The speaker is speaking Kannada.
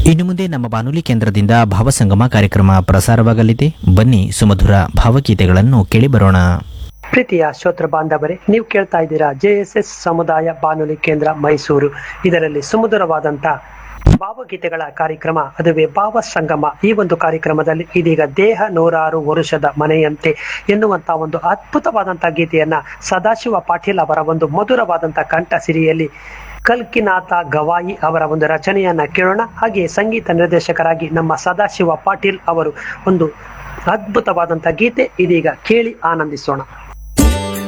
ಇನ್ನು ಮುಂದೆ ನಮ್ಮ ಬಾನುಲಿ ಕೇಂದ್ರದಿಂದ ಭಾವಸಂಗಮ ಕಾರ್ಯಕ್ರಮ ಪ್ರಸಾರವಾಗಲಿದೆ ಬನ್ನಿ ಸುಮಧುರ ಭಾವಗೀತೆಗಳನ್ನು ಕೇಳಿಬರೋಣ ಪ್ರೀತಿಯ ಶ್ರೋತೃ ಬಾಂಧವರೇ ನೀವು ಕೇಳ್ತಾ ಇದ್ದೀರಾ ಜೆ ಎಸ್ ಎಸ್ ಸಮುದಾಯ ಬಾನುಲಿ ಕೇಂದ್ರ ಮೈಸೂರು ಇದರಲ್ಲಿ ಸುಮಧುರವಾದಂತ ಭಾವಗೀತೆಗಳ ಕಾರ್ಯಕ್ರಮ ಅದುವೇ ಭಾವ ಸಂಗಮ ಈ ಒಂದು ಕಾರ್ಯಕ್ರಮದಲ್ಲಿ ಇದೀಗ ದೇಹ ನೂರಾರು ವರುಷದ ಮನೆಯಂತೆ ಎನ್ನುವಂತ ಒಂದು ಅದ್ಭುತವಾದಂತಹ ಗೀತೆಯನ್ನ ಸದಾಶಿವ ಪಾಟೀಲ್ ಅವರ ಒಂದು ಮಧುರವಾದಂತ ಕಂಠ ಸಿರಿಯಲ್ಲಿ ಕಲ್ಕಿನಾಥ ಗವಾಯಿ ಅವರ ಒಂದು ರಚನೆಯನ್ನ ಕೇಳೋಣ ಹಾಗೆ ಸಂಗೀತ ನಿರ್ದೇಶಕರಾಗಿ ನಮ್ಮ ಸದಾಶಿವ ಪಾಟೀಲ್ ಅವರು ಒಂದು ಅದ್ಭುತವಾದಂತ ಗೀತೆ ಇದೀಗ ಕೇಳಿ ಆನಂದಿಸೋಣ